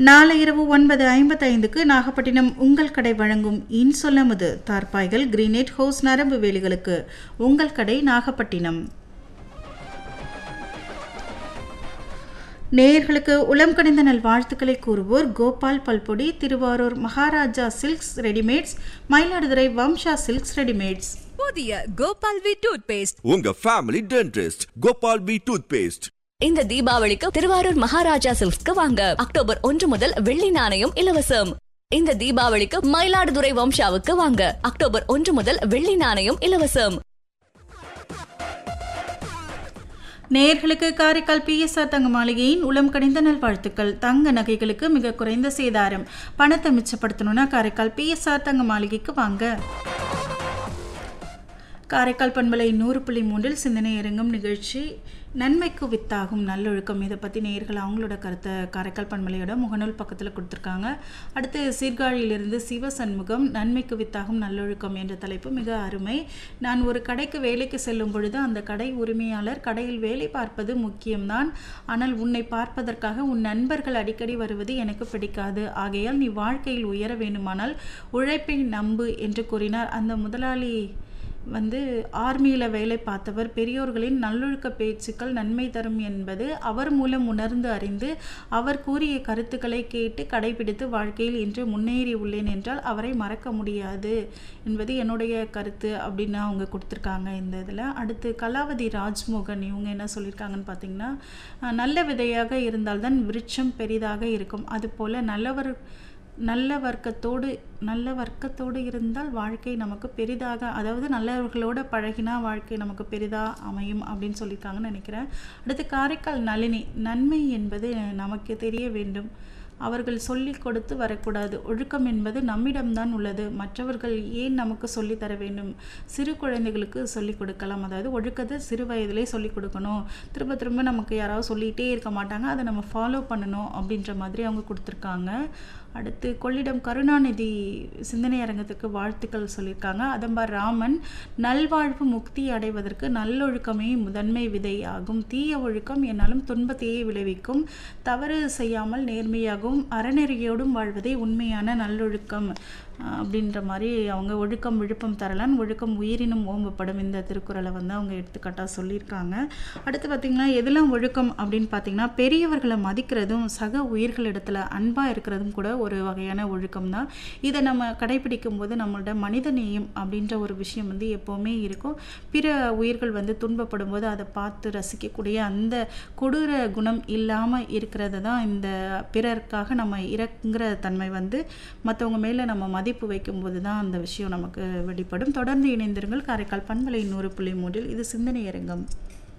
நாளை இரவு ஒன்பது ஐம்பத்தைந்துக்கு நாகப்பட்டினம் உங்கள் கடை வழங்கும் இன்சொல்லமுது தார்பாய்கள் கிரீனேட் ஹவுஸ் நரம்பு வேலிகளுக்கு உங்கள் கடை நாகப்பட்டினம் நேயர்களுக்கு உளம் கணிந்த நல் வாழ்த்துக்களை கூறுவோர் கோபால் பல்பொடி Thiruvarur Maharaja silks readymades Mayiladuthurai Vamsa silks readymades புதிய கோபால் வி டூத் பேஸ்ட் உங்க family dentist Gopal P toothpaste இந்த தீபாவளிக்கு திருவாரூர் மகாராஜா சில்க்ஸ்க்கு வாங்க அக்டோபர் ஒன்று முதல் வெள்ளி நாணயம் இலவசம் இந்த தீபாவளிக்கு மயிலாடுதுறை வம்சாவுக்கு வாங்க அக்டோபர் ஒன்று முதல் வெள்ளி நாணயம் இலவசம் நேயர்களுக்கு காரைக்கால் பிஎஸ்ஆர் தங்க மாளிகையின் உளம் கணிந்த நல்வாழ்த்துக்கள் தங்க நகைகளுக்கு மிக குறைந்த சேதாரம் பணத்தை மிச்சப்படுத்தணும்னா காரைக்கால் பிஎஸ்ஆர் தங்க மாளிகைக்கு வாங்க காரைக்கால் பண்பலை நூறு புள்ளி மூன்றில் சிந்தனை இறங்கும் நிகழ்ச்சி நன்மைக்கு வித்தாகும் நல்லொழுக்கம் இதை பற்றி நேயர்கள் அவங்களோட கருத்தை காரைக்கால் பண்பலையோட முகநூல் பக்கத்தில் கொடுத்துருக்காங்க அடுத்து சீர்காழியிலிருந்து சிவ சண்முகம் நன்மைக்கு வித்தாகும் நல்லொழுக்கம் என்ற தலைப்பு மிக அருமை நான் ஒரு கடைக்கு வேலைக்கு செல்லும் பொழுது அந்த கடை உரிமையாளர் கடையில் வேலை பார்ப்பது முக்கியம்தான் ஆனால் உன்னை பார்ப்பதற்காக உன் நண்பர்கள் அடிக்கடி வருவது எனக்கு பிடிக்காது ஆகையால் நீ வாழ்க்கையில் உயர வேண்டுமானால் உழைப்பை நம்பு என்று கூறினார் அந்த முதலாளி வந்து ஆர்மியில் வேலை பார்த்தவர் பெரியோர்களின் நல்லொழுக்க பேச்சுக்கள் நன்மை தரும் என்பது அவர் மூலம் உணர்ந்து அறிந்து அவர் கூறிய கருத்துக்களை கேட்டு கடைபிடித்து வாழ்க்கையில் இன்று முன்னேறி உள்ளேன் என்றால் அவரை மறக்க முடியாது என்பது என்னுடைய கருத்து அப்படின்னு அவங்க கொடுத்துருக்காங்க இந்த இதில் அடுத்து கலாவதி ராஜ்மோகன் இவங்க என்ன சொல்லியிருக்காங்கன்னு பார்த்தீங்கன்னா அஹ், நல்ல விதையாக இருந்தால்தான் விருட்சம் பெரிதாக இருக்கும் அதுபோல் நல்லவர் நல்ல வர்க்கத்தோடு நல்ல வர்க்கத்தோடு இருந்தால் வாழ்க்கை நமக்கு பெரிதாக அதாவது நல்லவர்களோட பழகினா வாழ்க்கை நமக்கு பெரிதாக அமையும் அப்படின்னு சொல்லியிருக்காங்கன்னு நினைக்கிறேன் அடுத்து காரைக்கால் நளினி நன்மை என்பது நமக்கு தெரிய வேண்டும் அவர்கள் சொல்லிக் கொடுத்து வரக்கூடாது ஒழுக்கம் என்பது நம்மிடம்தான் உள்ளது மற்றவர்கள் ஏன் நமக்கு சொல்லித் தர வேண்டும் சிறு குழந்தைகளுக்கு சொல்லிக் கொடுக்கலாம் அதாவது ஒழுக்கத்தை சிறு வயதிலே சொல்லிக் கொடுக்கணும் திரும்ப திரும்ப நமக்கு யாராவது சொல்லிகிட்டே இருக்க மாட்டாங்க அதை நம்ம ஃபாலோ பண்ணணும் அப்படின்ற மாதிரி அவங்க கொடுத்துருக்காங்க அடுத்து கொள்ளிடம் கருணாநிதி சிந்தனை அரங்கத்துக்கு வாழ்த்துக்கள் சொல்லியிருக்காங்க அதம்பார் ராமன் நல்வாழ்வு முக்தி அடைவதற்கு நல்லொழுக்கமே முதன்மை விதை ஆகும் தீய ஒழுக்கம் என்னாலும் துன்பத்தையே விளைவிக்கும் தவறு செய்யாமல் நேர்மையாகவும் அறநெறியோடும் வாழ்வதே உண்மையான நல்லொழுக்கம் அஹ், அப்படின்ற மாதிரி அவங்க ஒழுக்கம் விழுப்பம் தரலான் ஒழுக்கம் உயிரினும் ஓம்பப்படும் இந்த திருக்குறளை வந்து அவங்க எடுத்துக்காட்டாக சொல்லியிருக்காங்க அடுத்து பார்த்திங்கன்னா எதெல்லாம் ஒழுக்கம் அப்படின்னு பார்த்தீங்கன்னா பெரியவர்களை மதிக்கிறதும் சக உயிர்களிடத்துல அன்பாக இருக்கிறதும் கூட ஒரு வகையான ஒழுக்கம் தான் இதை நம்ம கடைபிடிக்கும் போது நம்மளோட மனித நேயம் அப்படின்ற ஒரு விஷயம் வந்து எப்போவுமே இருக்கும் பிற உயிர்கள் வந்து துன்பப்படும் போது அதை பார்த்து ரசிக்கக்கூடிய அந்த கொடூர குணம் இல்லாமல் இருக்கிறது தான் இந்த பிறருக்காக நம்ம இறங்குற தன்மை வந்து மற்றவங்க மேலே நம்ம மதிப்பு வைக்கும்போது தான் அந்த விஷயம் நமக்கு வெளிப்படும் தொடர்ந்து இணைந்திருங்கள் காரைக்கால் பண்பலை நூறு புள்ளி மூன்றில் இது சிந்தனை அரங்கம்